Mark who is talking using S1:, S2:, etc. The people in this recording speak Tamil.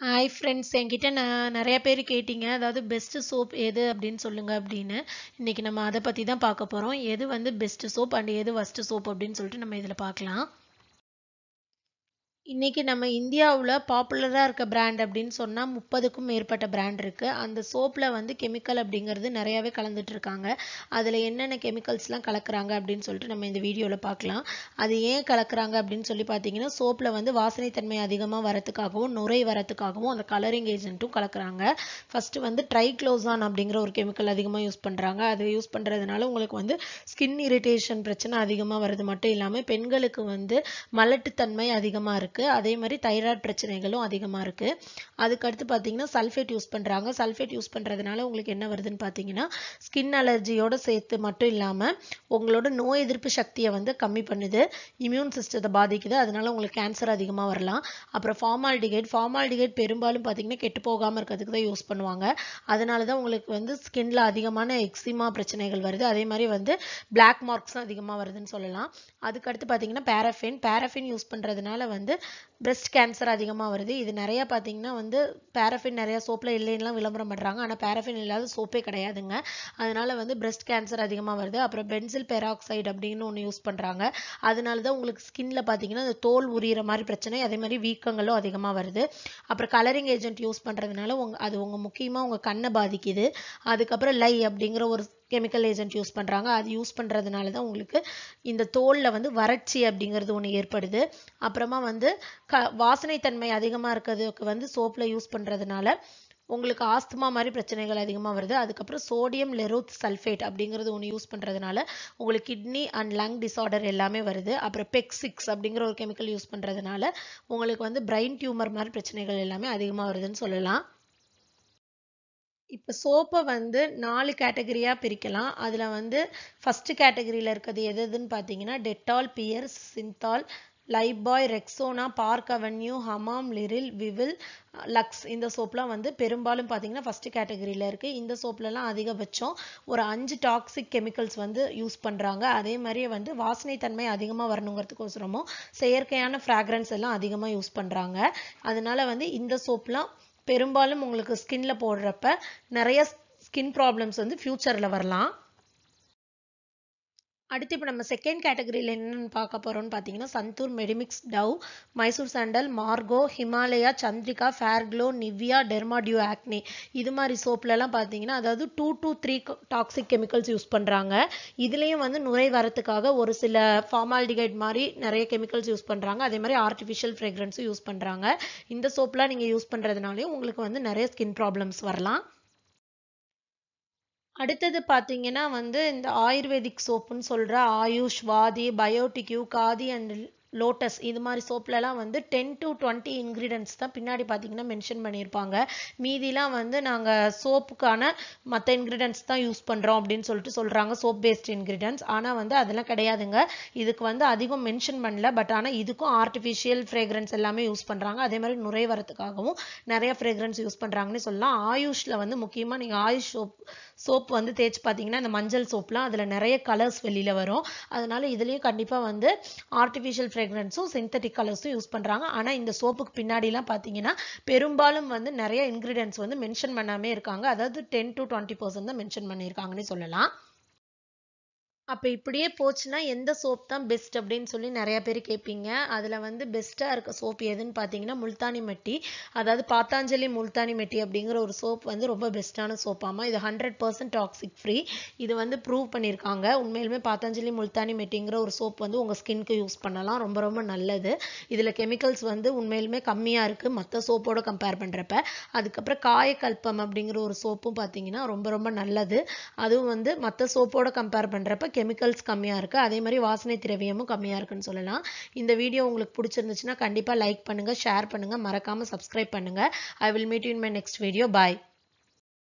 S1: ஹாய் ஃப்ரெண்ட்ஸ் என்கிட்ட நான் நிறைய பேர் கேட்டீங்க அதாவது பெஸ்ட் சோப் எது அப்படின்னு சொல்லுங்க அப்படின்னு இன்னைக்கு நம்ம அதை பற்றி தான் பார்க்க போகிறோம் எது வந்து பெஸ்ட் சோப் அண்ட் எது ஃபஸ்ட்டு சோப் அப்படின்னு சொல்லிட்டு நம்ம இதில் பார்க்கலாம் இன்னைக்கு நம்ம இந்தியாவில் பாப்புலராக இருக்க பிராண்ட் அப்படின்னு சொன்னால் முப்பதுக்கும் மேற்பட்ட பிராண்ட் இருக்குது அந்த சோப்பில் வந்து கெமிக்கல் அப்படிங்கிறது நிறையாவே கலந்துட்டு இருக்காங்க அதில் என்னென்ன கெமிக்கல்ஸ்லாம் கலக்குறாங்க அப்படின்னு சொல்லிட்டு நம்ம இந்த வீடியோவில் பார்க்கலாம் அது ஏன் கலக்குறாங்க அப்படின்னு சொல்லி பார்த்தீங்கன்னா சோப்பில் வந்து வாசனைத்தன்மை அதிகமாக வரத்துக்காகவும் நுரை வரத்துக்காகவும் அந்த கலரிங் ஏஜென்ட்டும் கலக்குறாங்க ஃபஸ்ட்டு வந்து ட்ரைக்ளோசான் அப்படிங்கிற ஒரு கெமிக்கல் அதிகமாக யூஸ் பண்ணுறாங்க அதை யூஸ் பண்ணுறதுனால உங்களுக்கு வந்து ஸ்கின் இரிட்டேஷன் பிரச்சனை அதிகமாக வருது மட்டும் இல்லாமல் பெண்களுக்கு வந்து மலட்டுத்தன்மை அதிகமாக இருக்குது இருக்குது அதே மாதிரி தைராய்டு பிரச்சனைகளும் அதிகமாக இருக்குது அதுக்கடுத்து பார்த்தீங்கன்னா சல்ஃபேட் யூஸ் பண்ணுறாங்க சல்ஃபேட் யூஸ் பண்ணுறதுனால உங்களுக்கு என்ன வருதுன்னு பார்த்தீங்கன்னா ஸ்கின் அலர்ஜியோட சேர்த்து மட்டும் இல்லாமல் உங்களோட நோய் எதிர்ப்பு சக்தியை வந்து கம்மி பண்ணுது இம்யூன் சிஸ்டத்தை பாதிக்குது அதனால உங்களுக்கு கேன்சர் அதிகமாக வரலாம் அப்புறம் ஃபார்மால்டிகேட் ஃபார்மால்டிகேட் பெரும்பாலும் பார்த்தீங்கன்னா கெட்டு போகாமல் இருக்கிறதுக்கு தான் யூஸ் பண்ணுவாங்க அதனால தான் உங்களுக்கு வந்து ஸ்கின்ல அதிகமான எக்ஸிமா பிரச்சனைகள் வருது அதே மாதிரி வந்து பிளாக் மார்க்ஸும் அதிகமாக வருதுன்னு சொல்லலாம் அதுக்கடுத்து பார்த்தீங்கன்னா பேரஃபின் பேரஃபின் யூஸ் பண்ணுறதுனால வந்து பிரெஸ்ட் கேன்சர் அதிகமாக வருது இது நிறைய பார்த்தீங்கன்னா வந்து பேரஃபின் நிறைய சோப்பில் இல்லைன்னுலாம் விளம்பரம் பண்ணுறாங்க ஆனால் பேரஃபின் இல்லாத சோப்பே கிடையாதுங்க அதனால வந்து பிரெஸ்ட் கேன்சர் அதிகமாக வருது அப்புறம் பென்சில் பெராக்சைடு அப்படின்னு ஒன்று யூஸ் பண்ணுறாங்க அதனால தான் உங்களுக்கு ஸ்கின்ல பார்த்தீங்கன்னா அந்த தோல் உரியிற மாதிரி பிரச்சனை அதே மாதிரி வீக்கங்களும் அதிகமாக வருது அப்புறம் கலரிங் ஏஜென்ட் யூஸ் பண்ணுறதுனால உங்க அது உங்கள் முக்கியமாக உங்கள் கண்ணை பாதிக்குது அதுக்கப்புறம் லை அப்படிங்கிற ஒரு கெமிக்கல் ஏஜென்ட் யூஸ் பண்ணுறாங்க அது யூஸ் பண்ணுறதுனால தான் உங்களுக்கு இந்த தோலில் வந்து வறட்சி அப்படிங்கிறது ஒன்று ஏற்படுது அப்புறமா வந்து க வாசனைத்தன்மை அதிகமாக இருக்கிறதுக்கு வந்து சோப்பில் யூஸ் பண்ணுறதுனால உங்களுக்கு ஆஸ்துமா மாதிரி பிரச்சனைகள் அதிகமாக வருது அதுக்கப்புறம் சோடியம் லெரோத் சல்ஃபேட் அப்படிங்கிறது ஒன்று யூஸ் பண்ணுறதுனால உங்களுக்கு கிட்னி அண்ட் லங் டிசார்டர் எல்லாமே வருது அப்புறம் பெக்சிக்ஸ் அப்படிங்கிற ஒரு கெமிக்கல் யூஸ் பண்ணுறதுனால உங்களுக்கு வந்து பிரெயின் டியூமர் மாதிரி பிரச்சனைகள் எல்லாமே அதிகமாக வருதுன்னு சொல்லலாம் இப்போ சோப்பை வந்து நாலு கேட்டகரியாக பிரிக்கலாம் அதில் வந்து ஃபஸ்ட்டு கேட்டகரியில் இருக்கிறது எது எதுன்னு பார்த்தீங்கன்னா Dettol Pears Cinthol Lifebuoy Rexona Park Avenue Hamam Liril Vivel Lux இந்த சோப்லாம் வந்து பெரும்பாலும் பார்த்தீங்கன்னா ஃபஸ்ட்டு கேட்டகரியில் இருக்குது இந்த சோப்லலாம் அதிகபட்சம் ஒரு அஞ்சு டாக்ஸிக் கெமிக்கல்ஸ் வந்து யூஸ் பண்ணுறாங்க அதே மாதிரியே வந்து வாசனை தன்மை அதிகமாக வரணுங்கிறதுக்கோசரமும் செயற்கையான ஃப்ராக்ரன்ஸ் எல்லாம் அதிகமாக யூஸ் பண்ணுறாங்க அதனால வந்து இந்த சோப்லாம் பெரும்பாலும் உங்களுக்கு ஸ்கின்ல போடுறப்ப நிறைய ஸ்கின் ப்ராப்ளம்ஸ் வந்து ஃபியூச்சரில் வரலாம் அடுத்து இப்போ நம்ம செகண்ட் கேட்டகரியில் என்னென்னு பார்க்க போகிறோம்னு பார்த்தீங்கன்னா Santoor Medimix Dove Mysore sandal Margo Himalaya Chandrika Fairglow Nivea Dermadew ஆக்னி இது மாதிரி சோப்லலாம் பார்த்தீங்கன்னா அதாவது two two three toxic chemicals use பண்ணுறாங்க இதுலேயும் வந்து நுரை வரத்துக்காக ஒரு சில ஃபார்மால்டிகைட் மாதிரி நிறைய கெமிக்கல்ஸ் யூஸ் பண்ணுறாங்க அதே மாதிரி ஆர்டிஃபிஷியல் ஃப்ரேக்ரன்ஸும் யூஸ் பண்ணுறாங்க இந்த சோப்லாம் நீங்கள் யூஸ் பண்ணுறதுனாலையும் உங்களுக்கு வந்து நிறைய ஸ்கின் ப்ராப்ளம்ஸ் வரலாம் அடுத்தது பார்த்தீங்கன்னா வந்து இந்த ஆயுர்வேதிக் சோப்புன்னு சொல்கிற ஆயுஷ் வாதி பயோட்டிக்யூ காதி அண்ட் லோட்டஸ் இது மாதிரி சோப்லலாம் வந்து டென் டு டுவெண்ட்டி இன்க்ரீடியன்ஸ் தான் பின்னாடி பார்த்தீங்கன்னா மென்ஷன் பண்ணியிருப்பாங்க மீதிலாம் வந்து நாங்கள் சோப்புக்கான மற்ற இன்க்ரீடியன்ஸ் தான் யூஸ் பண்ணுறோம் அப்படின்னு சொல்லிட்டு சொல்கிறாங்க சோப் பேஸ்ட் இன்க்ரீடியன்ஸ் ஆனால் வந்து அதெல்லாம் கிடையாதுங்க இதுக்கு வந்து அதிகம் மென்ஷன் பண்ணல பட் ஆனால் இதுக்கும் ஆர்டிஃபிஷியல் ஃப்ரேக்ரன்ஸ் எல்லாமே யூஸ் பண்ணுறாங்க அதே மாதிரி நுரை வரத்துக்காகவும் நிறைய ஃப்ரேக்ரன்ஸ் யூஸ் பண்ணுறாங்கன்னு சொல்லலாம் ஆயுஷில் வந்து முக்கியமாக நீங்கள் ஆயுஷ் சோப் சோப் வந்து தேய்ச்சி பார்த்தீங்கன்னா இந்த மஞ்சள் சோப்லாம் அதில் நிறைய கலர்ஸ் வெளியில் வரும் அதனால இதுலேயும் கண்டிப்பாக வந்து ஆர்டிஃபிஷியல் ஃப்ரேக்ரன்ஸும் சிந்தட்டிக் கலர்ஸும் யூஸ் பண்ணுறாங்க ஆனால் இந்த சோப்புக்கு பின்னாடிலாம் பார்த்தீங்கன்னா பெரும்பாலும் வந்து நிறைய இன்க்ரீடியன்ஸ் வந்து மென்ஷன் பண்ணாமே இருக்காங்க அதாவது டென் டு டுவெண்ட்டி பர்சன்ட் தான் மென்ஷன் பண்ணியிருக்காங்கன்னு சொல்லலாம் அப்போ இப்படியே போச்சுன்னா எந்த சோப் தான் பெஸ்ட் அப்படின்னு சொல்லி நிறைய பேர் கேட்பீங்க அதில் வந்து பெஸ்ட்டாக இருக்க சோப் எதுன்னு பார்த்தீங்கன்னா முல்தானி மெட்டி அதாவது பாத்தாஞ்சலி முல்தானி மெட்டி அப்படிங்கிற ஒரு சோப் வந்து ரொம்ப பெஸ்ட்டான சோப்பாமா இது ஹண்ட்ரட் பர்சன்ட் டாக்ஸிக் ஃப்ரீ இது வந்து ப்ரூவ் பண்ணியிருக்காங்க உண்மையிலுமே பாத்தாஞ்சலி முல்தானி மெட்டிங்கிற ஒரு சோப் வந்து உங்கள் ஸ்கின்க்கு யூஸ் பண்ணலாம் ரொம்ப ரொம்ப நல்லது இதில் கெமிக்கல்ஸ் வந்து உண்மையிலுமே கம்மியாக இருக்குது மற்ற சோப்போட கம்பேர் பண்ணுறப்ப அதுக்கப்புறம் காயக்கல்பம் அப்படிங்கிற ஒரு சோப்பும் பார்த்தீங்கன்னா ரொம்ப ரொம்ப நல்லது அதுவும் வந்து மற்ற சோப்போட கம்பேர் பண்ணுறப்ப கெமிக்கல்ஸ் கம்மியாக இருக்குது அதே மாதிரி வாசனை திரவியமும் கம்மியாக இருக்குன்னு சொல்லலாம் இந்த வீடியோ உங்களுக்கு பிடிச்சிருந்துச்சுன்னா கண்டிப்பாக லைக் பண்ணுங்கள் ஷேர் பண்ணுங்கள் மறக்காமல் சப்ஸ்கிரைப் பண்ணுங்கள் I will meet you in my next video bye